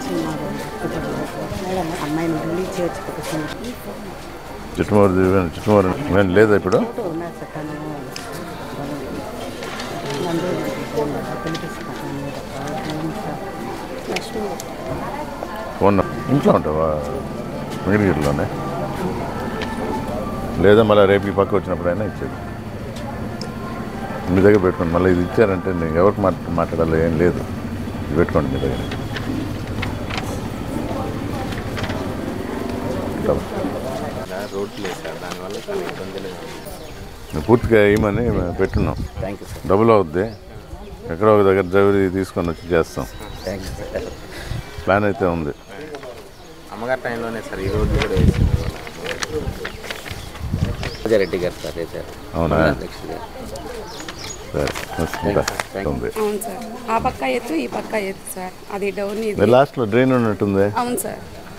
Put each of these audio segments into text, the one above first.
Madam అమ్మాయిని release చేయొచ్చు పెట్టేసాను చిట్టుమూరు దివ్యాన్ని చిట్టుమూరు నేను లేదా ఇప్పుడు ఫోటో ఉన్నారు సార్ తను పిలిపిస్తాను ఫోన్ ఇంట్లో ఉంటావా మిగిలిగిరిలోనే లేదా మళ్ళీ రేపు ఈ పక్క వచ్చినప్పుడైనా ఇచ్చేది మీ దగ్గర పెట్టుకోండి మళ్ళీ ఇది ఇచ్చారంటే నేను ఎవరికి మాట మాట్లాడాలో ఏం లేదు ఇది పెట్టుకోండి మీ దగ్గర ఇట్లా. రోడ్లు లేదు సార్ దానివల్ల చాలా ఇబ్బంది లేదు నువ్వు పూర్తిగా ఇవ్వమని మేము పెట్టున్నాం థ్యాంక్ యూ సార్ డబ్బులు అవుద్ది ఎక్కడో ఒక దగ్గర డ్రైవర్ తీసుకొని వచ్చి చేస్తాం థ్యాంక్ యూ సార్ ప్లాన్ అయితే ఉంది అమ్మగారి టైంలోనే సార్ ఈ రోడ్లు కూడా వేసింది రెడ్డి గారు సార్ వేశారు అవునా? అధ్యక్షుడు గారు సరే వస్తుందా? Thank you. ఉంది అవును సార్ ఆ పక్క ఎత్తు ఈ పక్క ఎత్తు సార్ అది డౌన్ ఇది లాస్ట్లో డ్రైన్ ఉన్నట్టుంది అవును సార్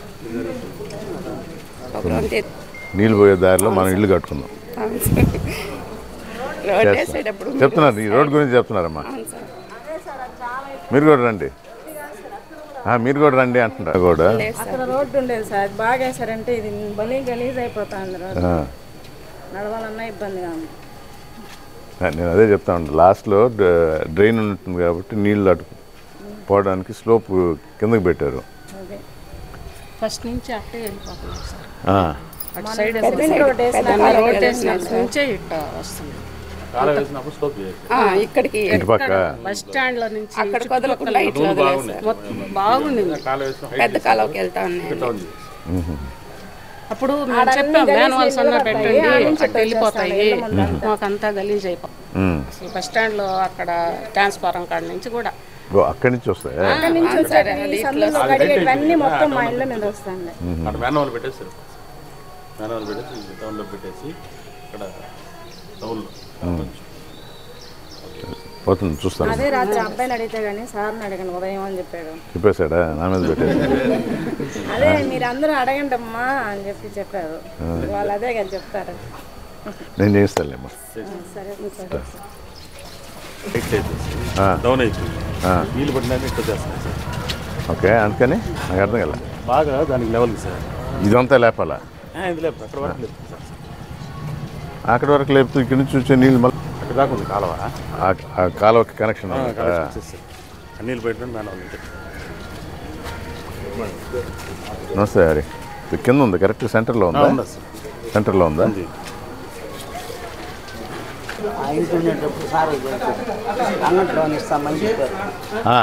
ఒక అంతే ఎత్తు. నీళ్ళు పోయే దారిలో మనం ఇల్లు కట్టుకుందాం అవును సార్ రోడ్ చేస్తాం. వేసేటప్పుడు చెప్తున్నారు ఈ రోడ్ గురించి చెప్తున్నారమ్మా అవును సార్ మీరు కూడా రండి ఆ, మీరు కూడా రండి అంటున్నారు కూడా లేదు సార్ అక్కడ రోడ్డు ఉండేది సార్ అది బాగా వేసారంటే ఇది బలి గలీజ్ అయిపోతుంది రోడ్డు ఆ, నడవాలన్నా ఇబ్బందిగా ఉంది నేను అదే చెప్తా ఉంటాను లాస్ట్లో డ్రైన్ ఉంటుంది కాబట్టి నీళ్ళు అటు పోవడానికి స్లోప్ కిందకి పెట్టారు అదే ఫస్ట్ నుంచి అట్టే వెళ్ళిపోతున్నాం సార్ ఆ, అటు సైడ్ పెద్ద రోడ్ వేసిన నుంచే ఇట్ట వస్తుంది ఆ, ఇక్కడికి ఇటు పక్క బస్ స్టాండ్ లో నుంచి అక్కడ వదలకుండా ఇట్లా వదిలేదు సార్ మొత్తం బాగుంది పెద్ద కాలువకి వెళ్తా ఉన్నాయి అప్పుడు మేము చెప్పాం మాన్యువల్స్ అన్న పెట్టండి అటు వెళ్ళిపోతాయి మాకంతా గలీజ్ అయిపోతుంది ఉమ్. అసలు బస్ స్టాండ్ లో అక్కడ ట్రాన్స్ఫారం కాడ నుంచి కూడా ఓ, అక్కడి నుంచి వస్తాయా అవును సార్ అది ఇట్లా కడిగేటివన్నీ మొత్తం మా ఇళ్ళ మీద వస్తుంది అక్కడ మాన్యువల్ పెట్టేస్తారు మాన్యువల్ పెట్టేసి టౌన్లో పెట్టేసి ఇక్కడ టౌన్లో పోతుంది చూస్తాను అదే రాత్రి అబ్బాయిని అడిగితే కానీ సార్ని అడిగాను ఉదయం అని చెప్పాడు చెప్పేశాడా నా మీద పెట్టేసి అదే మీరు అందరూ అడగండి అమ్మా అని చెప్పి చెప్పారు వాళ్ళు అదే కదా చెప్తారు నేను చేయిస్తానులేమ్మా సరే సరే హైట్ అయిపోయింది ఆ. డౌన్ అయిపోయింది ఆ. నీళ్ళు పడినాక ఇక్కడ చేస్తాం సార్ ఓకే అందుకని నాకు అర్థం కదా బాగా దానికి లెవెల్కి సార్ ఇదంతా లేపాలా ఆ, ఇది లేదు అక్కడ వరకు లేదు సార్ అక్కడి వరకు లేపుతూ ఇక్కడి నుంచి వచ్చే నీళ్ళు మళ్ళీ అక్కడ దాకా ఉంది కాలువ ఆ- ఆ కాలువకి కనెక్షన్ ఆ, ఉంది. కనెక్షన్ వచ్చేస్తారు ఆ నీళ్ళు పెట్టడం మాన్యువల్ ఉంటుంది నమస్తే హరి ఇది కింద ఉంది కరెక్ట్ సెంటర్లో ఉందా ఉండదు సార్ సెంటర్లో ఉందా ఉంది ఆ ఇంటి ఉండేటప్పుడు సార్ అంగట్ లోన్ ఇస్తామని చెప్పారు ఆ,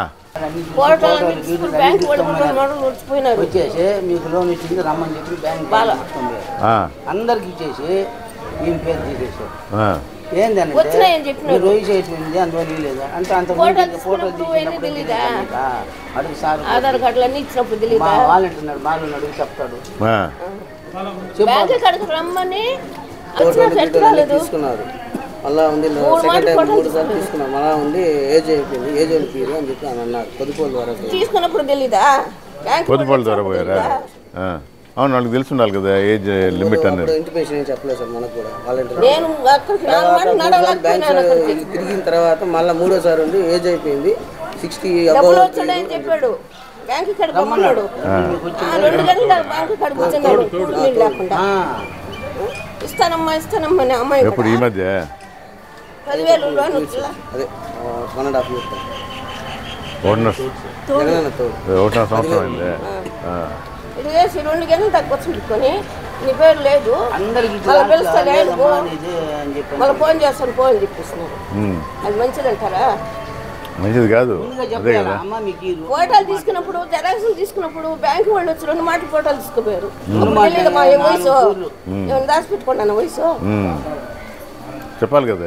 వచ్చేసి మీకు లోన్ ఇచ్చింది రమ్మని చెప్పి బ్యాంక్ మొత్తం లేదు. ఆ, అందరికి ఇచ్చేసి ఈయన పేరు తీసేసారు ఆ. ఏంటంటే మీరు రోజు చేయట్లేదు అందువల్ల లేదు అంటే అంత ఫోటో తీసినప్పుడు తెలీదా? అడుగు సార్ ఆధార్ కార్డులు అన్ని ఇచ్చినప్పుడు తెలియదు మా వాలంటీర్ బాలు అడుగు చెప్తాడు ఆ. బ్యాంక్ కాడికి రమ్మని వచ్చినా సెట్ కాలేదు తీసుకున్నారు మళ్ళా ఉంది మూడు సెకండ్ మాటలు టైం ఫోటోలు మూడు సార్లు తీసుకున్నారు మళ్ళా ఉంది ఏజ్ అయిపోయింది ఏజ్ అయిపోయింది అని చెప్పి అని అన్నారు పొదుపుల వరకు తీసుకున్నప్పుడు తెలీదా బ్యాంక్ పొద్దుపాలు ద్వారా పోయారా ఆ. అవును వాళ్ళకి తెలిసి ఉండాలి కదా ఏజ్ లిమిట్ అనేది అప్పుడు ఇంటిమేషన్ ఏం చెప్పలేదు సార్ మనకు కూడా వాలంటీర్ నేను అక్కడికి నాలుగు మాటలు బ్యాంక్ నడవలేకపోయినాను అక్కడికి తిరిగిన తర్వాత మళ్ళీ మూడోసారి ఉండి ఏజ్ అయిపోయింది సిక్స్టీ డబ్బులు అబౌవ్ వచ్చాడని చెప్పాడు బ్యాంక్ కాడికి రమ్మన్నాడు ఆ, రెండు గంటల బ్యాంక్ కాడికి కూర్చున్నాడు నీళ్ళు లేకుండా ఇస్తానమ్మా ఇస్తానమ్మా అని అమ్మాయి ఎప్పుడు ఈ కూడా. మధ్య పదివేలు లోన్ వచ్చిలా అదే వన్ అండ్ హాఫ్ ఇయర్ ఒకటిన్నర జగనన్న తోడు ఒకటిన్నర సంవత్సరం అయింది ఆ. ఇది వేసి రెండు గంటలు తక్కువ చూడుకొని నీ పేరు లేదు అందరికి మళ్ళీ పిలుస్తా లేదు పో. ఇది అని చెప్పి మళ్ళీ ఫోన్ చేస్తాను ఫోన్ చెప్పిస్తున్నారు ఉమ్. అది మంచిదంటారా మంచిది కాదు ముందుగా అదే చెప్పాలా కదా అమ్మ మీకు ఈ రూ- ఫోటోలు తీసుకున్నప్పుడు జెరాక్స్లు తీసుకున్నప్పుడు బ్యాంక్ వాళ్ళు వచ్చి రెండు మాటలు ఫోటోలు తీసుకుపోయారు రెండు అప్పుడు తెలియదు మా ఏం వయసు నాలుగు ఏమైనా దాచిపెట్టుకున్నాను వయసు ఉమ్. చెప్పాలి కదా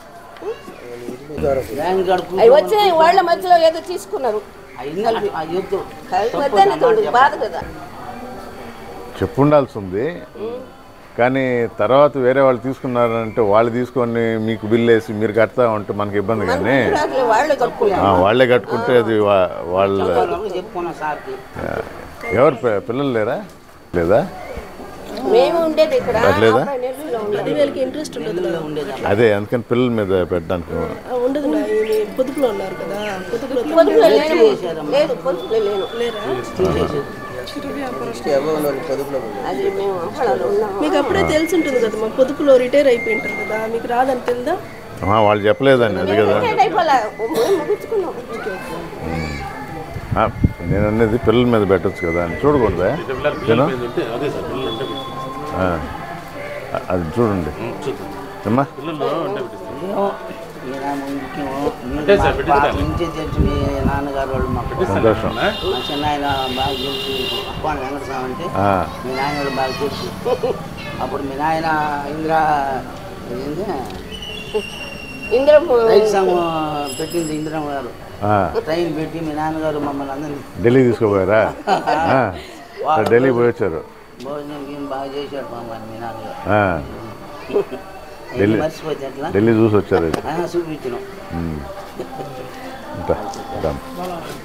బ్యాంక్ గడుపు అవి వచ్చి వాళ్ళ మధ్యలో ఏదో తీసుకున్నారు అయింది ఆ యుద్ధం అది వద్దనే తోడు బాధ కదా చెప్పు ఉండాల్సి ఉంది కానీ తర్వాత వేరే వాళ్ళు తీసుకున్నారంటే వాళ్ళు తీసుకొని మీకు బిల్ వేసి మీరు కడతా ఉంటే మనకి ఇబ్బంది కానీ రాత్రి వాళ్ళే కట్టుకున్నారు ఆ, వాళ్ళే కట్టుకుంటే అది వా- వాళ్ళ చెప్పుకున్నా సార్కి ఎవరు పి- పిల్లలు లేరా లేదా మేము ఉండేది ఇక్కడ అట్లేదా? అబ్బాయి నెల్లూరులో ఉండేది వీళ్ళకి ఇంట్రెస్ట్ ఉండదు అదే అందుకని పిల్లల మీద పెట్టడానికి ఉండదు నా- ఈ పొదుపులో ఉన్నారు కదా పొదుపులో పొదుపులో లేను లేదు పొదుపులో లేను లేరా ఎవరో వాళ్ళకి పొదుపులో ఉంది. అది మేము అంపళాలో ఉన్నాము మీకు అప్పుడే తెలిసి ఉంటుంది కదా మా పొదుపులో రిటైర్ అయిపోయింటారు కదా మీకు రాదని తెలుదా ఆహా, వాళ్ళు చెప్పలేదండి అది కదా రిటైర్డ్ అయిపోలే మేము ముగించుకున్నాం ఆ, నేను అనేది పిల్లల మీద పెట్టచ్చు కదా అని చూడకూడదా నేను ఏంటంటే అదే సార్ పిల్లలు ఉంటే పెట్టిస్తాం ఆ, అది చూడండి చూద్దాం అమ్మా పిల్లలు ఉంటే పెట్టిస్తాం ఏమో ఈయన ముఖ్యం అంటే మీరు సార్, మా పాప పెట్టిస్తాను. నుంచి తెలుసు మీ నాన్నగారు వాళ్ళు మాకు సంతోషం మా చిన్న ఆయన బాగా తెలుసు అప్పాడు వెంకటస్వామి అంటే ఆ, మీ నాయన వాళ్ళు బాగా తెలుసు అప్పుడు మీ నాయన ఇందిరా ఏంది ఇందులో రైతు సంఘం పెట్టింది ఇందిరమ్మ గారు ఆ, ట్రైన్ పెట్టి మీ నాన్నగారు మమ్మల్ని అందరినీ ఢిల్లీ తీసుకోపోయారా ఆ, ఢిల్లీ పోయి వచ్చారు భోజనం గీం బాగా చేశాడు మమ్మల్ని మీ నాన్నగారు ఆ, ఇది ఢిల్లీ- మర్చిపోతే ఎట్లా ఢిల్లీ చూసి వచ్చారు అయితే ఆయన చూపించినాం ఉమ్. ఉంటా ఉంటాం